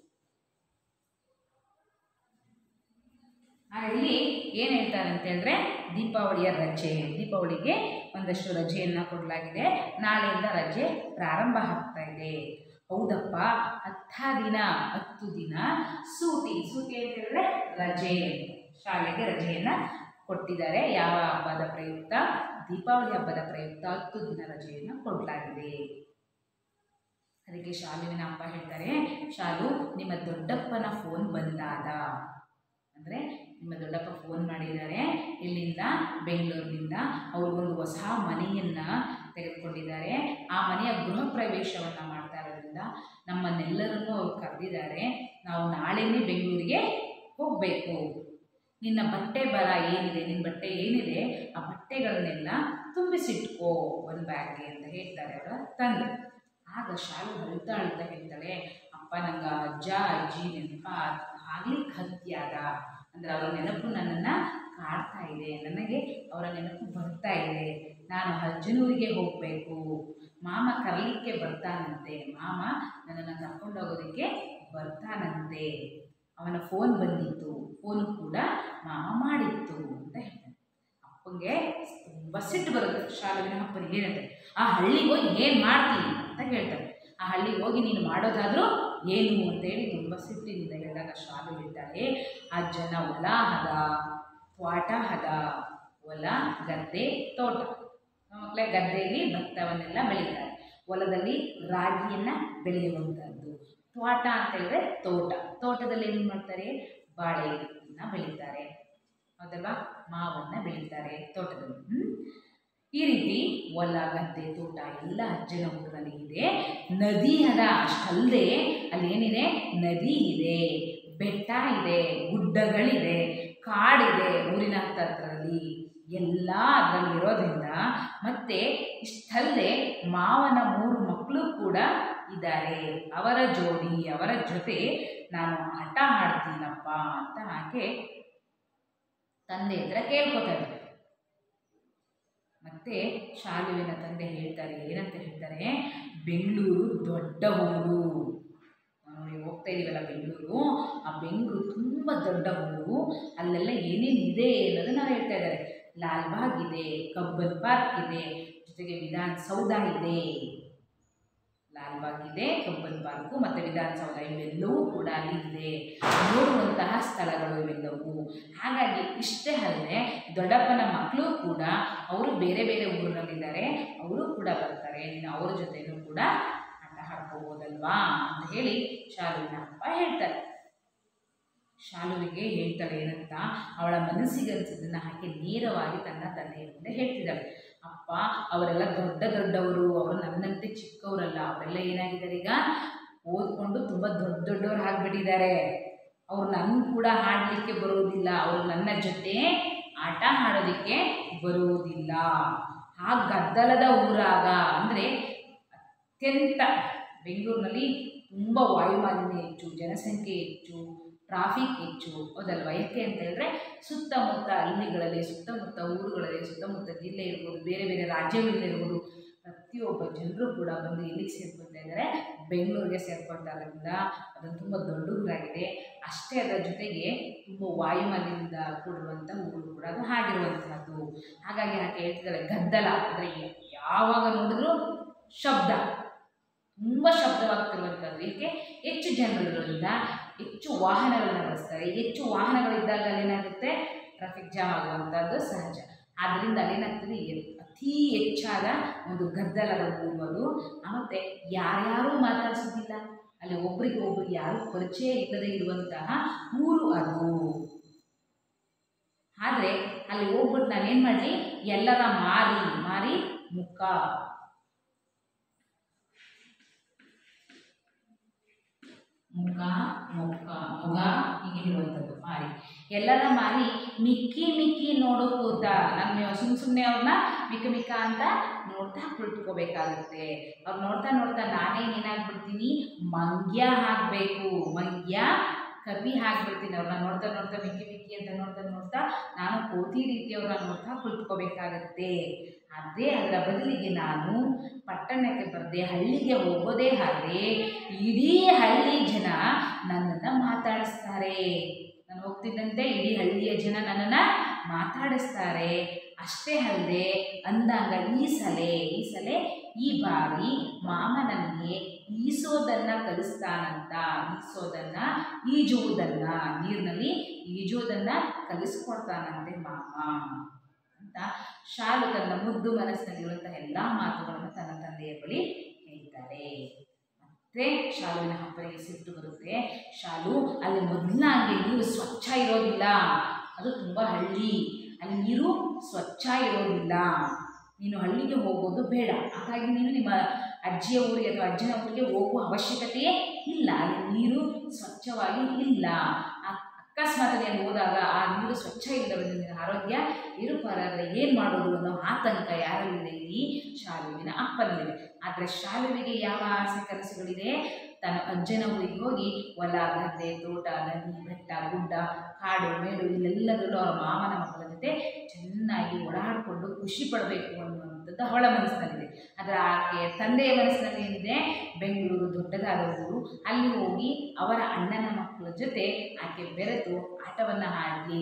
ಆ ಇಲ್ಲಿ ಏನು ಹೇಳ್ತಾರೆ ಅಂತ ಹೇಳಿದ್ರೆ ದೀಪಾವಳಿಯ ರಜೆ ದೀಪಾವಳಿಗೆ ಒಂದಷ್ಟು ರಜೆಯನ್ನು ಕೊಡಲಾಗಿದೆ ನಾಳೆಯಿಂದ ರಜೆ ಪ್ರಾರಂಭ ಆಗ್ತಾ ಇದೆ ಹೌದಪ್ಪ ಹತ್ತ ದಿನ ಹತ್ತು ದಿನ ಸೂಟಿ ಸೂಟಿ ಅಂತ ಹೇಳಿದ್ರೆ ರಜೆ ಶಾಲೆಗೆ ರಜೆಯನ್ನು ಕೊಟ್ಟಿದ್ದಾರೆ ಯಾವ ಹಬ್ಬದ ಪ್ರಯುಕ್ತ ದೀಪಾವಳಿ ಹಬ್ಬದ ಪ್ರಯುಕ್ತ ಹತ್ತು ದಿನ ರಜೆಯನ್ನು ಕೊಡಲಾಗಿದೆ ಅದಕ್ಕೆ ಶಾಲುವಿನ ಅಪ್ಪ ಹೇಳ್ತಾರೆ ಶಾಲು ನಿಮ್ಮ ದೊಡ್ಡಪ್ಪನ ಫೋನ್ ಬಂದಾದ ಅಂದರೆ ನಿಮ್ಮ ದೊಡ್ಡಪ್ಪ ಫೋನ್ ಮಾಡಿದ್ದಾರೆ ಇಲ್ಲಿಂದ ಬೆಂಗಳೂರಿನಿಂದ ಅವ್ರಿಗೊಂದು ಹೊಸ ಮನೆಯನ್ನು ತೆಗೆದುಕೊಂಡಿದ್ದಾರೆ ಆ ಮನೆಯ ಗೃಹ ಪ್ರವೇಶವನ್ನು ಮಾಡ್ತಾ ಇರೋದ್ರಿಂದ ನಮ್ಮನ್ನೆಲ್ಲರನ್ನೂ ಅವ್ರು ಕರೆದಿದ್ದಾರೆ ನಾವು ನಾಳೆನೇ ಬೆಂಗಳೂರಿಗೆ ಹೋಗಬೇಕು ನಿನ್ನ ಬಟ್ಟೆ ಬರ ಏನಿದೆ ನಿನ್ನ ಬಟ್ಟೆ ಏನಿದೆ ಆ ಬಟ್ಟೆಗಳನ್ನೆಲ್ಲ ತುಂಬಿಸಿಟ್ಕೋ ಒಂದು ಬ್ಯಾಗ್ಗೆ ಅಂತ ಹೇಳ್ತಾರೆ ಅವರ ತಂದೆ ಆಗ ಶಾಲು ಅಳ್ತಾ ಅಳ್ತಾ ಹೇಳ್ತಾಳೆ ಅಪ್ಪ ನಂಗೆ ಅಜ್ಜ ಅಜ್ಜಿ ನೆನಪ ಆಗ್ಲಿಕ್ಕೆ ಹತ್ಯಾದ ಅಂದರೆ ಅವರ ನೆನಪು ನನ್ನನ್ನು ಕಾಡ್ತಾ ಇದೆ ನನಗೆ ಅವರ ನೆನಪು ಬರ್ತಾ ಇದೆ ನಾನು ಅಜ್ಜನೂರಿಗೆ ಹೋಗಬೇಕು ಮಾಮ ಕರಲಿಕ್ಕೆ ಬರ್ತಾನಂತೆ ಮಾಮ ನನ್ನನ್ನು ಕರ್ಕೊಂಡು ಹೋಗೋದಕ್ಕೆ ಬರ್ತಾನಂತೆ ಅವನ ಫೋನ್ ಬಂದಿತ್ತು ಫೋನು ಕೂಡ ಮಾಮ ಮಾಡಿತ್ತು ಅಂತ ಹೇಳ್ತಾನೆ ಅಪ್ಪಂಗೆ ತುಂಬ ಸಿಟ್ಟು ಬರುತ್ತೆ ಶಾಲೆವಿನ ಅಪ್ಪನಿಗೆ ಏನಂತೆ ಆ ಹಳ್ಳಿಗೆ ಹೋಗಿ ಏನು ಮಾಡ್ತೀನಿ ಅಂತ ಹೇಳ್ತಾರೆ ಆ ಹಳ್ಳಿಗೆ ಹೋಗಿ ನೀನು ಮಾಡೋದಾದರೂ ಏನು ಅಂತೇಳಿ ತುಂಬ ಸಿಟ್ಟಿನಿಂದ ಹೇಳಿದಾಗ ಶಾಲು ಹೇಳ್ತಾಳೆ ಆ ಜನ ಹೊಲ ಹದ ತ್ವಾಟ ಹದ ಹೊಲ ಗದ್ದೆ ತೋಟ ಮಕ್ಕಳೇ ಗದ್ದೆಯಲ್ಲಿ ಭತ್ತವನ್ನೆಲ್ಲ ಬೆಳೀತಾರೆ ಹೊಲದಲ್ಲಿ ರಾಗಿಯನ್ನು ಬೆಳೆಯುವಂಥದ್ದು ತ್ವಾಟ ಅಂತ ಹೇಳಿದ್ರೆ ತೋಟ ತೋಟದಲ್ಲಿ ಏನು ಮಾಡ್ತಾರೆ ಬಾಳೆಯನ್ನು ಬೆಳೀತಾರೆ ಹೌದಲ್ವಾ ಮಾವನ್ನ ಬೆಳೀತಾರೆ ತೋಟದಲ್ಲಿ ಹ್ಮ್? ಈ ರೀತಿ ಹೊಲ ಗದ್ದೆ ತೋಟ ಎಲ್ಲ ಅಜ್ಜನ ಊರಿನಲ್ಲಿ ಇದೆ ನದಿ ಹದ ಅಷ್ಟಲ್ಲದೆ ಅಲ್ಲೇನಿದೆ ನದಿ ಇದೆ ಬೆಟ್ಟ ಇದೆ ಗುಡ್ಡಗಳಿದೆ ಕಾಡಿದೆ ಊರಿನ ಹತ್ತತ್ರದಲ್ಲಿ ಎಲ್ಲ ಅದರಲ್ಲಿ ಇರೋದ್ರಿಂದ ಮತ್ತೆ ಇಷ್ಟಲ್ಲದೆ ಮಾವನ ಮೂರು ಮಕ್ಕಳು ಕೂಡ ಇದ್ದಾರೆ ಅವರ ಜೋಡಿ ಅವರ ಜೊತೆ ನಾನು ಆಟ ಆಡ್ತೀನಪ್ಪ ಅಂತ ಆಕೆ ತಂದೆ ಹತ್ರ ಕೇಳ್ಕೊತಾ ಇದ್ದಾರೆ ಮತ್ತೆ ಶಾಲುವಿನ ತಂದೆ ಹೇಳ್ತಾರೆ ಏನಂತ ಹೇಳ್ತಾರೆ ಬೆಂಗಳೂರು ದೊಡ್ಡ ಊರು ನಾವು ಈಗ ಹೋಗ್ತಾ ಇದೀವಲ್ಲ ಬೆಂಗಳೂರು ಆ ಬೆಂಗಳೂರು ತುಂಬ ದೊಡ್ಡ ಊರು ಅಲ್ಲೆಲ್ಲ ಏನೇನು ಇದೆ ಅನ್ನೋದನ್ನ ಹೇಳ್ತಾ ಇದ್ದಾರೆ ಲಾಲ್ಬಾಗ್ ಇದೆ ಕಬ್ಬನ್ ಪಾರ್ಕ್ ಇದೆ ಜೊತೆಗೆ ವಿಧಾನಸೌಧ ಇದೆ ಲಾಲ್ಬಾಗ್ ಇದೆ ಕಬ್ಬನ್ ಪಾರ್ಕು ಮತ್ತು ವಿಧಾನಸೌಧ ಇವೆಲ್ಲವೂ ಕೂಡ ಅಲ್ಲಿ ಇದೆ ನೋಡುವಂತಹ ಸ್ಥಳಗಳು ಇವೆಲ್ಲವೂ ಹಾಗಾಗಿ ಇಷ್ಟೇ ಅಲ್ಲದೆ ದೊಡ್ಡಪ್ಪನ ಮಕ್ಕಳು ಕೂಡ ಅವರು ಬೇರೆ ಬೇರೆ ಊರಿನಲ್ಲಿದ್ದಾರೆ ಅವರು ಕೂಡ ಬರ್ತಾರೆ ನೀನು ಅವ್ರ ಜೊತೆನೂ ಕೂಡ ಆಟ ಆಡ್ಕೋಬೋದಲ್ವಾ ಅಂತ ಹೇಳಿ ಶಾಲುವಿನ ಅಪ್ಪ ಹೇಳ್ತಾರೆ ಶಾಲುವಿಗೆ ಹೇಳ್ತಾಳೆ ಏನಂತ ಅವಳ ಮನಸ್ಸಿಗೆ ಅನಿಸಿದ್ದನ್ನು ಹಾಕಿ ನೇರವಾಗಿ ತನ್ನ ತಂದೆಯ ಮುಂದೆ ಹೇಳ್ತಿದ್ದಾಳೆ ಅಪ್ಪ ಅವರೆಲ್ಲ ದೊಡ್ಡ ದೊಡ್ಡವರು ಅವರು ನನ್ನಂತೆ ಚಿಕ್ಕವರಲ್ಲ ಅವರೆಲ್ಲ ಏನಾಗಿದ್ದಾರೆ ಈಗ ಓದ್ಕೊಂಡು ತುಂಬ ದೊಡ್ಡ ದೊಡ್ಡವ್ರು ಆಗಿಬಿಟ್ಟಿದ್ದಾರೆ ಅವ್ರು ನನ್ನ ಕೂಡ ಹಾಡಲಿಕ್ಕೆ ಬರುವುದಿಲ್ಲ ಅವರು ನನ್ನ ಜೊತೆ ಆಟ ಆಡೋದಕ್ಕೆ ಬರುವುದಿಲ್ಲ ಆ ಗದ್ದಲದ ಊರಾಗ ಅಂದರೆ ಅತ್ಯಂತ ಬೆಂಗಳೂರಿನಲ್ಲಿ ತುಂಬ ವಾಯುಮಾಲಿನ್ಯ ಹೆಚ್ಚು ಜನಸಂಖ್ಯೆ ಹೆಚ್ಚು ಟ್ರಾಫಿಕ್ ಹೆಚ್ಚು ಹೌದಲ್ವಾ ಯಾಕೆ ಅಂತ ಹೇಳಿದ್ರೆ ಸುತ್ತಮುತ್ತ ಹಳ್ಳಿಗಳಲ್ಲಿ ಸುತ್ತಮುತ್ತ ಊರುಗಳಲ್ಲಿ ಸುತ್ತಮುತ್ತ ಜಿಲ್ಲೆ ಇರ್ಬೋದು ಬೇರೆ ಬೇರೆ ರಾಜ್ಯಗಳಿರ್ಬೋದು ಪ್ರತಿಯೊಬ್ಬ ಜನರು ಕೂಡ ಬಂದು ಎಲ್ಲಿಗೆ ಸೇರ್ಕೊಳ್ತಾ ಇದ್ದಾರೆ ಬೆಂಗಳೂರಿಗೆ ಸೇರ್ಕೊಳ್ತಾ ಇರೋದ್ರಿಂದ ಅದು ತುಂಬ ದೊಡ್ಡ ಊರಾಗಿದೆ ಅಷ್ಟೇ ಅದರ ಜೊತೆಗೆ ತುಂಬ ವಾಯುಮಾಲಿನ್ಯದಿಂದ ಕೂಡಿರುವಂಥ ಊರು ಕೂಡ ಅದು ಆಗಿರುವಂತಹದ್ದು ಹಾಗಾಗಿ ಆಕೆ ಹೇಳ್ತಿದ್ದಾಳೆ ಗದ್ದಲ ಅಂದರೆ ಯಾವಾಗ ನೋಡಿದ್ರೂ ಶಬ್ದ ತುಂಬ ಶಬ್ದವಾಗ್ತಿರುವಂಥದ್ದು ಏಕೆ ಹೆಚ್ಚು ಜನರುಗಳಿಂದ ಹೆಚ್ಚು ವಾಹನಗಳನ್ನು ಬಳಸ್ತಾರೆ ಹೆಚ್ಚು ವಾಹನಗಳಿದ್ದಾಗ ಅಲ್ಲೇನಾಗುತ್ತೆ ಟ್ರಾಫಿಕ್ ಜಾಮ್ ಆಗುವಂಥದ್ದು ಸಹಜ ಆದ್ದರಿಂದ ಅಲ್ಲೇನಾಗ್ತದೆ ಎ- ಅತೀ ಹೆಚ್ಚಾದ ಒಂದು ಗದ್ದಲದ ಊರು ಅದು ಮತ್ತು ಯಾರ್ಯಾರೂ ಮಾತಾಡಿಸೋದಿಲ್ಲ ಅಲ್ಲಿ ಒಬ್ರಿಗೆ ಒಬ್ರಿಗೆ ಯಾರೂ ಪರಿಚಯ ಇಲ್ಲದೆ ಇರುವಂತಹ ಊರು ಅದು ಆದರೆ ಅಲ್ಲಿ ಹೋಗ್ಬಿಟ್ಟು ನಾನೇನು ಮಾಡಲಿ ಎಲ್ಲರ ಮಾರಿ ಮಾರಿ ಮುಖ ಮುಖ ಮುಖ ಮುಗ ಹೀಗೆ ಹೇಳುವಂಥದ್ದು ಮಾರಿ ಎಲ್ಲರ ಮಾರಿ ಮಿಕ್ಕಿ ಮಿಕ್ಕಿ ನೋಡೋ ಕೂತ ನಾನು ಸುಮ್ಮ ಸುಮ್ಮನೆ ಅವ್ರನ್ನ ಮಿಕ್ಕ ಮಿಕ್ಕ ಅಂತ ನೋಡ್ತಾ ಕುಳಿತುಕೋಬೇಕಾಗುತ್ತೆ ಅವ್ರು ನೋಡ್ತಾ ನೋಡ್ತಾ ನಾನೇ ಏನಾಗ್ಬಿಡ್ತೀನಿ ಮಂಗ್ಯ ಆಗಬೇಕು ಮಂಗ್ಯ ಕಪಿ ಹಾಕ್ಬಿಡ್ತೀನಿ ಅವ್ರನ್ನ ನೋಡ್ತಾ ನೋಡ್ತಾ ಮಿಕ್ಕಿ ಮಿಕ್ಕಿ ಅಂತ ನೋಡ್ತಾ ನೋಡ್ತಾ ನಾನು ಕೋತಿ ರೀತಿ ಅವ್ರನ್ನ ನೋಡ್ತಾ ಕುಳಿತುಕೋಬೇಕಾಗತ್ತೆ ಅದೇ ಅದರ ಬದಲಿಗೆ ನಾನು ಪಟ್ಟಣಕ್ಕೆ ಬರದೆ ಹಳ್ಳಿಗೆ ಹೋಗೋದೇ ಆದರೆ ಇಡೀ ಹಳ್ಳಿ ಜನ ನನ್ನನ್ನು ಮಾತಾಡಿಸ್ತಾರೆ ನಾನು ಹೋಗ್ತಿದ್ದಂತೆ ಇಡೀ ಹಳ್ಳಿಯ ಜನ ನನ್ನನ್ನು ಮಾತಾಡಿಸ್ತಾರೆ ಅಷ್ಟೇ ಅಲ್ಲದೆ ಅಂದಾಗ ಈ ಸಲೆ ಈ ಸಲೆ ಈ ಬಾರಿ ಮಾಮ ನನಗೆ ಈಸೋದನ್ನು ಕಲಿಸ್ತಾನಂತ ಈಸೋದನ್ನು ಈಜುವುದನ್ನು ನೀರಿನಲ್ಲಿ ಈಜುವುದನ್ನು ಕಲಿಸ್ಕೊಡ್ತಾನಂತೆ ಮಾಮ ಅಂತ ಶಾಲು ತನ್ನ ಮುದ್ದು ಮನಸ್ಸಿನಲ್ಲಿರುವಂತಹ ಎಲ್ಲ ಮಾತುಗಳನ್ನು ತನ್ನ ತಂದೆಯ ಬಳಿ ಹೇಳ್ತಾರೆ ಮತ್ತೆ ಶಾಲುವಿನ ಅಪ್ಪನಿಗೆ ಸಿಟ್ಟು ಬರುತ್ತೆ ಶಾಲು ಅಲ್ಲಿ ಮೊದಲಾಗಿ ನೀರು ಸ್ವಚ್ಛ ಇರೋದಿಲ್ಲ ಅದು ತುಂಬ ಹಳ್ಳಿ ಅಲ್ಲಿ ನೀರು ಸ್ವಚ್ಛ ಇರೋದಿಲ್ಲ ನೀನು ಹಳ್ಳಿಗೆ ಹೋಗೋದು ಬೇಡ ಹಾಗಾಗಿ ನೀನು ನಿಮ್ಮ ಅಜ್ಜಿಯ ಊರಿಗೆ ಅಥವಾ ಅಜ್ಜನ ಊರಿಗೆ ಹೋಗುವ ಅವಶ್ಯಕತೆಯೇ ಇಲ್ಲ ಅಲ್ಲಿ ನೀರು ಸ್ವಚ್ಛವಾಗಿ ಇಲ್ಲ ಆ- ಅಕಸ್ಮಾತ್ ನೀನು ಹೋದಾಗ ಆ ನೀರು ಸ್ವಚ್ಛ ಇಲ್ಲವೆಂದು ನಿನ್ನ ಆರೋಗ್ಯ ಇರುಪಾರಾದರೆ ಏನು ಮಾಡೋದು ಅನ್ನೋ ಆತಂಕ ಯಾರಲ್ಲಿದೆ ಇಲ್ಲಿ ಶಾಲುವಿನ ಅಪ್ಪನಲ್ಲಿದೆ ಆದರೆ ಶಾಲುವಿಗೆ ಯಾವ ಆಸೆ ಕನಸುಗಳಿದೆ ತನ್ನ ಅಜ್ಜನ ಊರಿಗೆ ಹೋಗಿ ಹೊಲ ಗದ್ದೆ ತೋಟ ನದಿ ಬೆಟ್ಟ ಗುಡ್ಡ ಕಾಡು ಮೇಡು ಇಲ್ಲೆಲ್ಲದರಲ್ಲೂ ಅವರ ಮಾವನ ಮಕ್ಕಳ ಜೊತೆ ಚೆನ್ನಾಗಿ ಓಡಾಡಿಕೊಂಡು ಖುಷಿ ಪಡಬೇಕು ಅನ್ನುವಂಥದ್ದು ಅವಳ ಮನಸ್ಸಿನಲ್ಲಿದೆ ಆದರೆ ಆಕೆ ತಂದೆಯ ಮನಸ್ಸಿನಲ್ಲಿ ಏನಿದೆ ಬೆಂಗಳೂರು ದೊಡ್ಡದಾದ ಊರು ಅಲ್ಲಿ ಹೋಗಿ ಅವರ ಅಣ್ಣನ ಮಕ್ಕಳ ಜೊತೆ ಆಕೆ ಬೆರೆತು ಆಟವನ್ನು ಆಡಲಿ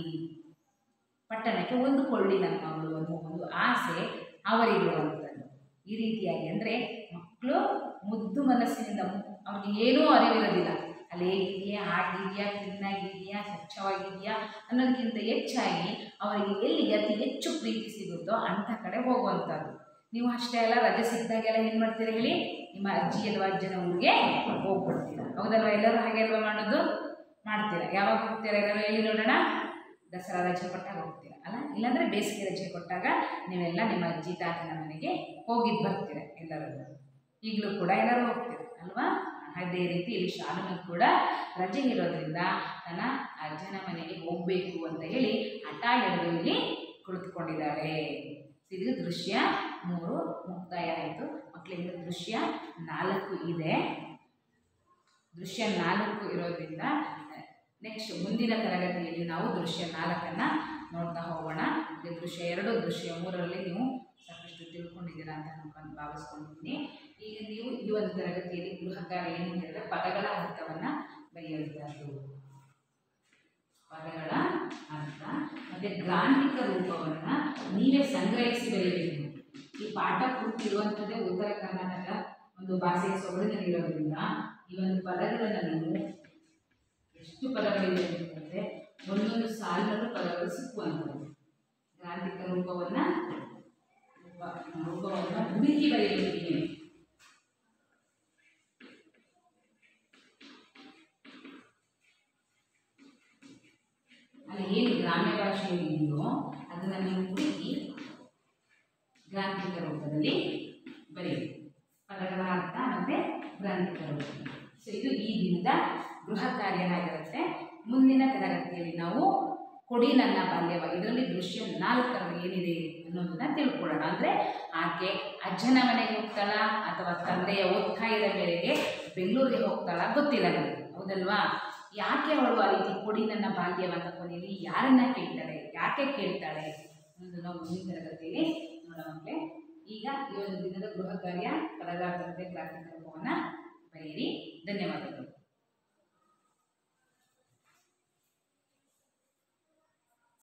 ಪಟ್ಟಣಕ್ಕೆ ಹೊಂದಿಕೊಳ್ಳಿ ನನ್ನ ಮಗಳು ಅನ್ನೋ ಒಂದು ಆಸೆ ಅವರಿಗಿರುವಂಥದ್ದು ಈ ರೀತಿಯಾಗಿ ಅಂದರೆ ಮಕ್ಕಳು ಮುದ್ದು ಮನಸ್ಸಿನಿಂದ ಮು- ಅವ್ರಿಗೆ ಏನೂ ಅರಿವಿರೋದಿಲ್ಲ ಅಲ್ಲಿ ಹೇಗಿದೆಯಾ ಆಗಿದೆಯಾ ಕ್ಲೀನಾಗಿದೆಯಾ ಸ್ವಚ್ಛವಾಗಿದೆಯಾ ಅನ್ನೋದಕ್ಕಿಂತ ಹೆಚ್ಚಾಗಿ ಅವರಿಗೆ ಎಲ್ಲಿ ಅತಿ ಹೆಚ್ಚು ಪ್ರೀತಿ ಸಿಗುತ್ತೋ ಅಂಥ ಕಡೆ ಹೋಗುವಂಥದ್ದು ನೀವು ಅಷ್ಟೇ ಅಲ್ಲ ರಜೆ ಸಿಕ್ಕಿದಾಗೆಲ್ಲ ಏನು ಮಾಡ್ತೀರಾ ಹೇಳಿ ನಿಮ್ಮ ಅಜ್ಜಿ ಅಥವಾ ಅಜ್ಜನ ಊರಿಗೆ ಹೋಗ್ಬಿಡ್ತೀರಾ ಹೌದಲ್ವಾ ಎಲ್ಲರೂ ಹಾಗೆ ಅಲ್ವಾ ಮಾಡೋದು ಮಾಡ್ತೀರಾ ಯಾವಾಗ ಹೋಗ್ತೀರಾ ಎಲ್ಲರೂ ಹೇಳಿ ನೋಡೋಣ ದಸರಾ ರಜೆ ಕೊಟ್ಟಾಗ ಹೋಗ್ತೀರ ಅಲ್ಲ ಇಲ್ಲಾಂದರೆ ಬೇಸಿಗೆ ರಜೆ ಕೊಟ್ಟಾಗ ನೀವೆಲ್ಲ ನಿಮ್ಮ ಅಜ್ಜಿ ತಾತನ ಮನೆಗೆ ಹೋಗಿದ್ದು ಬರ್ತೀರ ಎಲ್ಲರೂ ಈಗಲೂ ಕೂಡ ಎಲ್ಲರೂ ಹೋಗ್ತೀರ ಅಲ್ವಾ ಅದೇ ರೀತಿ ಇಲ್ಲಿ ಶಾಲುನು ಕೂಡ ರಜೆ ಇರೋದ್ರಿಂದ ತನ್ನ ಅಜ್ಜನ ಮನೆಗೆ ಹೋಗಬೇಕು ಅಂತ ಹೇಳಿ ಹಠ ಹಿಡಿದು ಇಲ್ಲಿ ಕುಳಿತುಕೊಂಡಿದ್ದಾರೆ ಇದು ದೃಶ್ಯ ಮೂರು ಮುಕ್ತಾಯ ಆಯಿತು ಮಕ್ಕಳಿಗೆ ದೃಶ್ಯ ನಾಲ್ಕು ಇದೆ ದೃಶ್ಯ ನಾಲ್ಕು ಇರೋದ್ರಿಂದ ನೆಕ್ಸ್ಟ್ ಮುಂದಿನ ತರಗತಿಯಲ್ಲಿ ನಾವು ದೃಶ್ಯ ನಾಲ್ಕನ್ನು ನೋಡ್ತಾ ಹೋಗೋಣ ಇದು ದೃಶ್ಯ ಎರಡು ದೃಶ್ಯ ಮೂರರಲ್ಲಿ ನೀವು ಸಾಕಷ್ಟು ತಿಳ್ಕೊಂಡಿದ್ದೀರಾ ಅಂತ ಅನ್ಕೊಂಡು ಭಾವಿಸ್ಕೊಂಡಿದ್ದೀನಿ ಈಗ ನೀವು ಈ ಒಂದು ತರಗತಿಯಲ್ಲಿ ಗೃಹ ಕಾರ್ಯ ಏನು ಹೇಳಿದ್ರೆ ಪದಗಳ ಅರ್ಥವನ್ನು ಬರೆಯುವಂಥದ್ದು ಪದಗಳ ಅರ್ಥ ಮತ್ತು ಗ್ರಾಂಥಿಕ ರೂಪವನ್ನು ನೀವೇ ಸಂಗ್ರಹಿಸಿ ಬರೆಯಬೇಕು ಈ ಪಾಠ ಪೂರ್ತಿ ಇರುವಂಥದ್ದೇ ಉತ್ತರ ಕರ್ನಾಟಕ ಒಂದು ಭಾಷೆಯ ಸೊಗಡಿನಲ್ಲಿರೋದ್ರಿಂದ ಈ ಒಂದು ಪದಗಳನ್ನು ನೀವು ಎಷ್ಟು ಪದಗಳಿವೆ ಅಂತಂದರೆ ಒಂದೊಂದು ಸಾಲಿನಲ್ಲೂ ಪದಗಳು ಸಿಕ್ಕುವಂಥದ್ದು ಗ್ರಾಂಥಿಕ ರೂಪವನ್ನು ರೂಪವನ್ನು ಹುಡುಕಿ ಬರೆಯಬೇಕು ನೀವು ಅಲ್ಲಿ ಏನು ಗ್ರಾಮ್ಯ ಭಾಷೆಯಲ್ಲಿ ಇದೆಯೋ ಅದನ್ನು ನೀವು ಹುಡುಕಿ ಗ್ರಾಂಥಿಕ ರೂಪದಲ್ಲಿ ಬರೆಯಿರಿ ಪದಗಳ ಅರ್ಥ ಮತ್ತು ಗ್ರಾಂಥಿಕ ರೂಪ ಸೊ ಇದು ಈ ದಿನದ ಗೃಹ ಕಾರ್ಯ ಆಗಿರುತ್ತೆ ಮುಂದಿನ ತರಗತಿಯಲ್ಲಿ ನಾವು ಕೊಡಿ ನನ್ನ ಬಾಲ್ಯವ ಇದರಲ್ಲಿ ದೃಶ್ಯ ನಾಲ್ಕರಲ್ಲಿ ಏನಿದೆ ಅನ್ನೋದನ್ನ ತಿಳ್ಕೊಳ್ಳೋಣ ಅಂದರೆ ಆಕೆ ಅಜ್ಜನ ಮನೆಗೆ ಹೋಗ್ತಾಳ ಅಥವಾ ತಂದೆಯ ಒತ್ತಾಯದ ಮೇರೆಗೆ ಬೆಂಗಳೂರಿಗೆ ಹೋಗ್ತಾಳ ಗೊತ್ತಿಲ್ಲ ನನಗೆ ಹೌದಲ್ವಾ ಯಾಕೆ ಅವಳು ಆ ರೀತಿ ಕೊಡಿ ನನ್ನ ಬಾಲ್ಯವ ಅಂತ ಕೊನೆಯಲ್ಲಿ ಯಾರನ್ನ ಕೇಳ್ತಾಳೆ ಯಾಕೆ ಕೇಳ್ತಾಳೆ ಅನ್ನೋದನ್ನ ಮುಂದಿನ ತರಗತಿಯಲ್ಲಿ ನೋಡೋಣ ಈಗ ಈ ಒಂದು ದಿನದ ಗೃಹ ಕಾರ್ಯ ಪದಗಾರ್ಥತೆ ಗ್ರಾಫಿಕ್ ರೂಪವನ್ನು ಬರೆಯಿರಿ ಧನ್ಯವಾದಗಳು